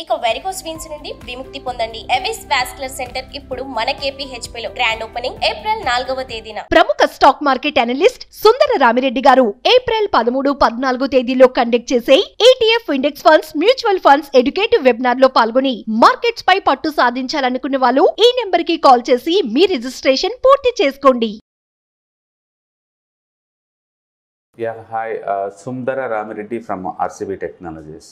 ఇక varicose veins నుండి విముక్తి పొందండి ఎవిస్ వాస్కులర్ సెంటర్ ఇప్పుడు మన KPHP లో గ్రాండ్ ఓపెనింగ్ ఏప్రిల్ నాలుగవ తేదీన ప్రముఖ stock market analyst Sundara Rami Reddy garu April పదమూడు పద్నాలుగు తేదీలో కండక్ట్ చేసే ETF index funds mutual funds educative webinar లో పాల్గొని మార్కెట్స్ పై పట్టు సాధించాలనుకునే వాళ్ళు ఈ నెంబర్ కి కాల్ చేసి మీ రిజిస్ట్రేషన్ పూర్తి చేసుకోండి yeah hi Sundara Rami Reddy from RCB technologies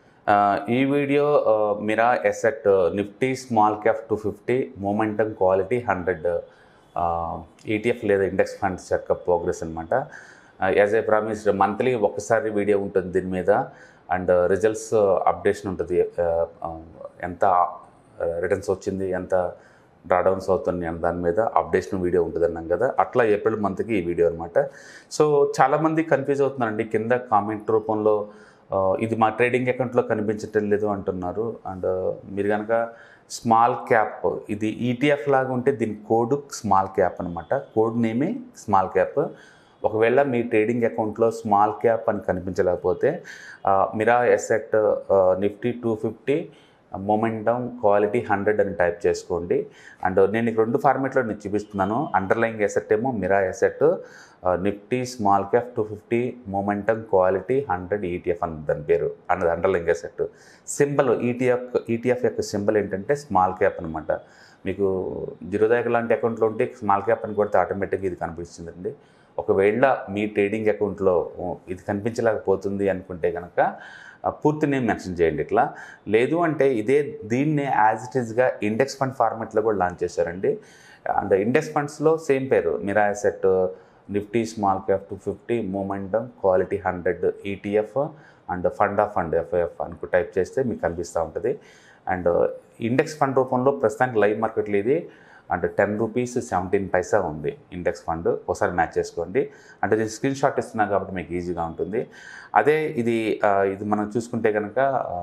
ఈ video Mirae asset Nifty small cap two fifty momentum quality hundred ETF లేదా ఇండెక్స్ ఫండ్స్ యొక్క ప్రోగ్రెస్ అనమాట యాజ్ ఏ ప్రామిస్ మంత్లీ ఒక్కసారి వీడియో ఉంటుంది దీని మీద అండ్ రిజల్ట్స్ అప్డేషన్ ఉంటుంది uh, uh, ఎంత రిటర్న్స్ వచ్చింది ఎంత డ్రాడౌన్స్ అవుతుంది అన్న దాని మీద అప్డేషన్ వీడియో ఉంటుంది అన్నాం కదా అట్లా ఏప్రిల్ మంత్కి ఈ వీడియో అనమాట సో చాలామంది కన్ఫ్యూజ్ అవుతున్నారండి కింద కామెంట్ రూపంలో ఆ, ఇది మా ట్రేడింగ్ అకౌంట్లో కనిపించటం లేదు అంటున్నారు అండ్ మీరు కనుక స్మాల్ క్యాప్ ఇది ఈటీఎఫ్ లాగా ఉంటే దీని కోడ్ స్మాల్ క్యాప్ అనమాట కోడ్ నేమే స్మాల్ క్యాప్ ఒకవేళ మీ ట్రేడింగ్ అకౌంట్లో స్మాల్ క్యాప్ అని కనిపించలేకపోతే ఆ, Mirae asset Nifty two fifty momentum quality hundred అని టైప్ చేసుకోండి అండ్ నేను ఈ రెండు ఫార్మేట్లో నేను చూపిస్తున్నాను అండర్లైంగ్ ఎసెట్ ఏమో Mirae asset Nifty small cap two fifty momentum quality hundred ETF అని దాని పేరు అన్నది underlying asset symbol ETF ETF యొక్క సింబల్ ఏంటంటే స్మాల్ క్యాప్ అనమాట మీకు జిరోదాయక లాంటి అకౌంట్లో ఉంటే స్మాల్ క్యాప్ అని కొడితే ఆటోమేటిక్గా ఇది కనిపిస్తుందండి ఒకవేళ మీ ట్రేడింగ్ అకౌంట్లో ఇది కనిపించలేకపోతుంది అనుకుంటే కనుక ఆ, పూర్తి నేమ్ మెన్షన్ చేయండి ఇట్లా లేదు అంటే ఇదే దీన్నే యాజ్ ఇట్ ఈస్గా ఇండెక్స్ ఫండ్ ఫార్మెట్లో కూడా లాంచ్ చేశారండి అండ్ ఇండెక్స్ ఫండ్స్లో సేమ్ పేరు Mirae asset Nifty small cap two fifty momentum quality hundred ETF and fund of fund FIF అనుకు టైప్ చేస్తే మీకు కనిపిస్తూ ఉంటుంది అండ్ ఇండెక్స్ ఫండ్ రూపంలో ప్రస్తుతానికి లైవ్ మార్కెట్లో ఇది అంటే టెన్ రూపీస్ సెవెంటీన్ పైసా ఉంది ఇండెక్స్ ఫండ్ ఒకసారి మ్యాచ్ చేసుకోండి అంటే నేను స్క్రీన్ షాట్ ఇస్తున్నా కాబట్టి మీకు ఈజీగా ఉంటుంది అదే ఇది ఆ, ఇది మనం చూసుకుంటే కనుక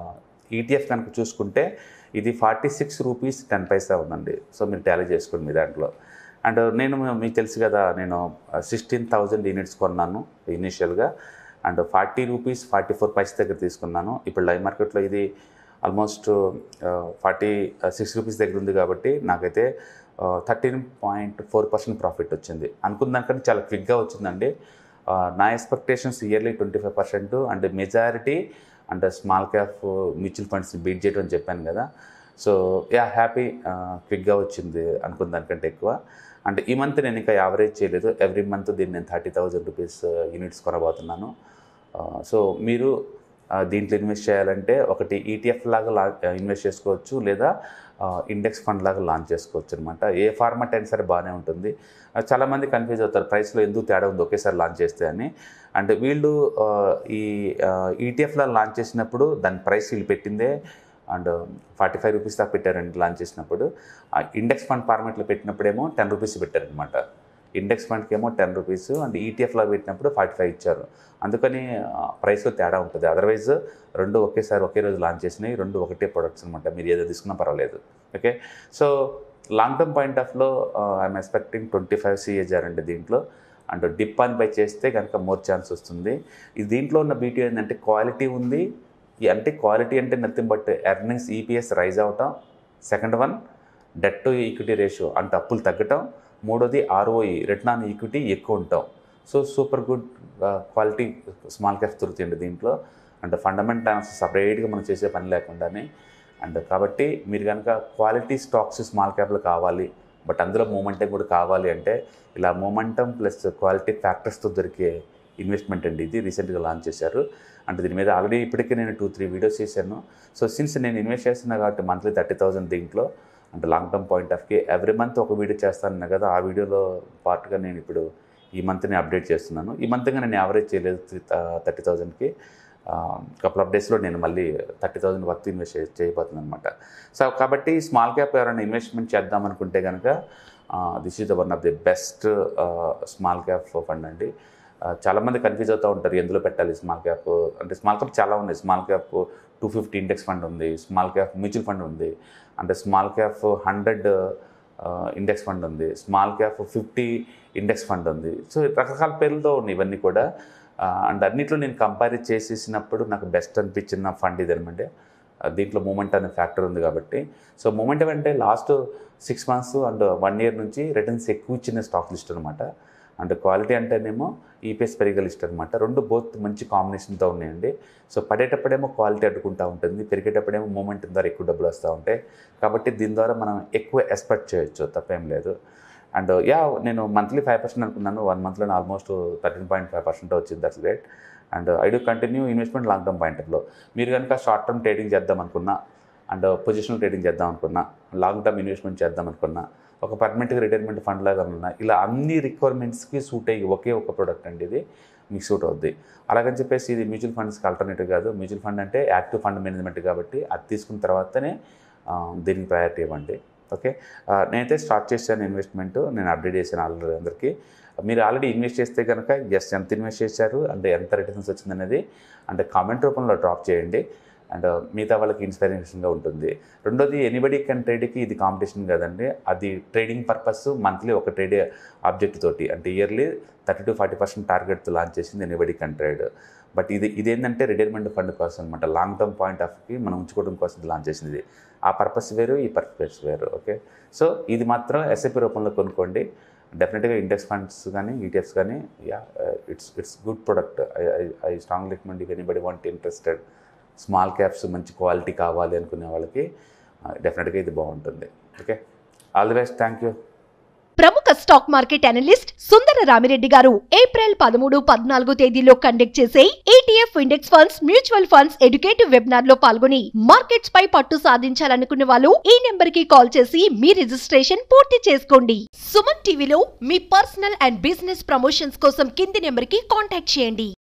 ఈటీఎఫ్ కనుక చూసుకుంటే ఇది forty six rupees ten paisa ఉందండి సో మీరు టాలీ చేసుకోండి మీ దాంట్లో అండ్ నేను మీకు తెలుసు కదా నేను సిక్స్టీన్ థౌజండ్ యూనిట్స్ కొన్నాను ఇనీషియల్గా and forty rupees forty four paisa దగ్గర తీసుకున్నాను ఇప్పుడు లైవ్ మార్కెట్లో ఇది ఆల్మోస్ట్ ఫార్టీ సిక్స్ రూపీస్ దగ్గర ఉంది కాబట్టి నాకైతే thirteen point four percent profit వచ్చింది అనుకున్న దానికంటే చాలా క్విక్గా వచ్చిందండి ఆ, నా expectations yearly twenty five percent and majority and small cap mutual ఫండ్స్ని బీట్ చేయడం అని చెప్పాను కదా సో యా హ్యాపీ క్విక్గా వచ్చింది అనుకున్న దానికంటే ఎక్కువ అంటే ఈ మంత్ నేను ఇంకా యావరేజ్ చేయలేదు ఎవ్రీ మంత్ దీన్ని నేను థర్టీ థౌజండ్ రూపీస్ యూనిట్స్ కొనబోతున్నాను సో మీరు ఆ, దీంట్లో ఇన్వెస్ట్ చేయాలంటే ఒకటి ఈటీఎఫ్ లాగా లా ఇన్వెస్ట్ చేసుకోవచ్చు లేదా ఇండెక్స్ ఫండ్ లాగా లాంచ్ చేసుకోవచ్చు అనమాట ఏ ఫార్మాట్ అయినా సరే బాగానే ఉంటుంది ఆ, చాలామంది కన్ఫ్యూజ్ అవుతారు ప్రైస్లో ఎందుకు తేడా ఉంది ఒకేసారి లాంచ్ చేస్తే అని అండ్ వీళ్ళు ఆ, ఈ ఈటీఎఫ్లో లాంచ్ చేసినప్పుడు దాని ప్రైస్ వీళ్ళు పెట్టిందే అండ్ ఫార్టీ ఫైవ్ రూపీస్ దాకా పెట్టారండి లాంచ్ చేసినప్పుడు ఆ ఇండెక్స్ ఫండ్ ఫార్మాట్లో పెట్టినప్పుడేమో టెన్ రూపీస్ పెట్టారనమాట ఇండెక్స్ ఫండ్కి ఏమో టెన్ రూపీస్ అండ్ ఈటీఎఫ్లో పెట్టినప్పుడు ఫార్టీ ఫైవ్ ఇచ్చారు అందుకని ప్రైస్లో తేడా ఉంటుంది అదర్వైజ్ రెండు ఒకేసారి ఒకే రోజు లాంచ్ చేసినాయి రెండు ఒకటే ప్రొడక్ట్స్ అనమాట మీరు ఏదో తీసుకున్నా పర్వాలేదు okay so long term point ఆఫ్లో I'm expecting twenty five CAGR అండి దీంట్లో అండ్ డిప్ అని బై చేస్తే కనుక మోర్ ఛాన్స్ వస్తుంది ఇది దీంట్లో ఉన్న బ్యూటీ ఏంటంటే క్వాలిటీ ఉంది ఈ అంటే క్వాలిటీ అంటే nothing but earnings EPS rise అవటం second one debt to equity ratio అంటే అప్పులు తగ్గటం మూడోది ఆర్ఓఈ రిటర్న్ ఆన్ ఈక్విటీ ఎక్కువ ఉంటాం so super good quality small caps దొరుకుతాయండి దీంట్లో అండ్ ఫండమెంటల్ అనాలిసిస్ సపరేట్గా మనం చేసే పని లేకుండానే అండ్ కాబట్టి మీరు కనుక క్వాలిటీ స్టాక్స్ స్మాల్ క్యాప్లు కావాలి బట్ అందులో మూమెంటం కూడా కావాలి అంటే ఇలా మూమెంటం ప్లస్ క్వాలిటీ ఫ్యాక్టర్స్తో దొరికే ఇన్వెస్ట్మెంట్ అండి ఇది రీసెంట్గా లాంచ్ చేశారు అంటే దీని మీద ఆల్రెడీ ఇప్పటికే నేను టూ త్రీ వీడియోస్ చేశాను సో సిన్స్ నేను ఇన్వెస్ట్ చేస్తున్నా కాబట్టి మంత్లీ థర్టీ థౌసండ్ దీంట్లో అంటే లాంగ్ టర్మ్ పాయింట్ ఆఫ్కి ఎవ్రీ మంత్ ఒక వీడియో చేస్తాను కదా ఆ వీడియోలో పార్ట్గా నేను ఇప్పుడు ఈ మంత్ని అప్డేట్ చేస్తున్నాను ఈ మంత్గా నేను యావరేజ్ చేయలేదు థర్టీ థౌజండ్కి కపుల్ ఆఫ్ డేస్లో నేను మళ్ళీ థర్టీ థౌజండ్ వర్త్ ఇన్వెస్ట్ చేయబోతున్నాను అనమాట సో కాబట్టి స్మాల్ క్యాప్ ఎవరైనా ఇన్వెస్ట్మెంట్ చేద్దాం అనుకుంటే కనుక this is the one of the best small cap fund అండి ఆ, చాలామంది కన్ఫ్యూజ్ అవుతూ ఉంటారు ఎందులో పెట్టాలి స్మాల్ క్యాప్ అంటే స్మాల్ క్యాప్ చాలా ఉన్నాయి small cap two fifty index fund ఉంది స్మాల్ క్యాప్ మ్యూచువల్ ఫండ్ ఉంది అంటే small cap hundred index fund ఉంది small cap fifty index fund ఉంది సో రకరకాల పేర్లతో ఉన్నాయి ఇవన్నీ కూడా అండ్ అన్నిట్లో నేను కంపేర్ చేసేసినప్పుడు నాకు బెస్ట్ అనిపించిన ఫండ్ ఇది అనమాట దీంట్లో మూమెంట్ అనే ఫ్యాక్టర్ ఉంది కాబట్టి సో మూమెంట్ అంటే last six months and one year నుంచి రిటర్న్స్ ఎక్కువ ఇచ్చిన స్టాక్ లిస్ట్ అనమాట అండ్ క్వాలిటీ అంటేనేమో ఈపీఎస్ పెరిగే లిస్ట్ అనమాట రెండు బోత్ మంచి కాంబినేషన్తో ఉన్నాయండి సో పడేటప్పుడేమో క్వాలిటీ అడ్డుకుంటూ ఉంటుంది పెరిగేటప్పుడేమో మూమెంట్ ద్వారా ఎక్కువ డబ్బులు వస్తూ ఉంటాయి కాబట్టి దీని ద్వారా మనం ఎక్కువ ఎక్స్పెక్ట్ చేయొచ్చు తప్పేం లేదు అండ్ యా నేను మంత్లీ ఫైవ్ పర్సెంట్ అనుకున్నాను వన్ మంత్లో almost thirteen point five percent వచ్చింది that's great and I do continue investment long term point ఆఫ్లో మీరు కనుక షార్ట్ టర్మ్ ట్రేడింగ్ చేద్దాం అనుకున్నా అండ్ పొజిషనల్ ట్రేడింగ్ చేద్దాం అనుకున్నా లాంగ్ టర్మ్ ఇన్వెస్ట్మెంట్ చేద్దాం అనుకున్నా ఒక పర్మనెంట్గా రిటైర్మెంట్ ఫండ్ లాగా ఉన్నా ఇలా అన్ని రిక్వైర్మెంట్స్కి సూట్ అయ్యి ఒకే ఒక ప్రోడక్ట్ అండి ఇది మీకు సూట్ అవుద్ది అలాగని చెప్పేసి ఇది మ్యూచువల్ ఫండ్స్కి ఆల్టర్నేటివ్ కాదు మ్యూచువల్ ఫండ్ అంటే యాక్టివ్ ఫండ్ మేనేజ్మెంట్ కాబట్టి అది తీసుకున్న తర్వాతనే ఆ, దీనికి ప్రయారిటీ ఇవ్వండి ఓకే ఆ, నేనైతే స్టార్ట్ చేశాను ఇన్వెస్ట్మెంట్ నేను అప్డేట్ చేశాను ఆల్రెడీ అందరికీ మీరు ఆల్రెడీ ఇన్వెస్ట్ చేస్తే కనుక ఎస్ ఎంత ఇన్వెస్ట్ చేశారు అంటే ఎంత రిటర్న్స్ వచ్చిందనేది అంటే కామెంట్ రూపంలో డ్రాప్ చేయండి అండ్ మిగతా వాళ్ళకి ఇన్స్పిరేషన్గా ఉంటుంది రెండోది ఎనీబడి కెన్ ట్రేడ్కి ఇది కాంపిటీషన్ కదండి అది ట్రేడింగ్ పర్పస్ మంత్లీ ఒక ట్రేడ్ ఆబ్జెక్ట్ తోటి అంటే yearly thirty to forty percent టార్గెట్తో లాంచ్ చేసింది ఎనీబడి కెన్ ట్రేడ్ బట్ ఇది ఇదేంటంటే రిటైర్మెంట్ ఫండ్ కోసం అనమాట లాంగ్ టర్మ్ పాయింట్ ఆఫ్కి మనం ఉంచుకోవడం కోసం ఇది లాంచ్ చేసింది ఇది. ఆ పర్పస్ వేరు ఈ పర్పస్ వేరు ఓకే సో ఇది మాత్రం ఎస్ఐపి రూపంలో కొనుక్కోండి డెఫినెట్గా ఇండెక్స్ ఫండ్స్ కానీ ఈటీఎఫ్స్ కానీ yeah it's it's good product I strong recommend if anybody want interested small caps మంచి క్వాలిటీ కావాలి అనుకునే వాళ్ళకి డెఫినెట్గా ఇది బాగుంటుంది okay all the best thank you ప్రముఖ stock market analyst Sundara Rami Reddy garu April పదమూడు పద్నాలుగు తేదీలో కండక్ట్ చేసే ETF index funds mutual funds educative webinar లో పాల్గొని మార్కెట్స్ పై పట్టు సాధించాలనుకునే వాళ్ళు ఈ నెంబర్ కి కాల్ చేసి మీ రిజిస్ట్రేషన్ పూర్తి చేసుకోండి సుమన్ టీవీలో మీ పర్సనల్ అండ్ బిజినెస్ ప్రమోషన్స్ కోసం కింది నెంబర్ కి కాంటాక్ట్ చేయండి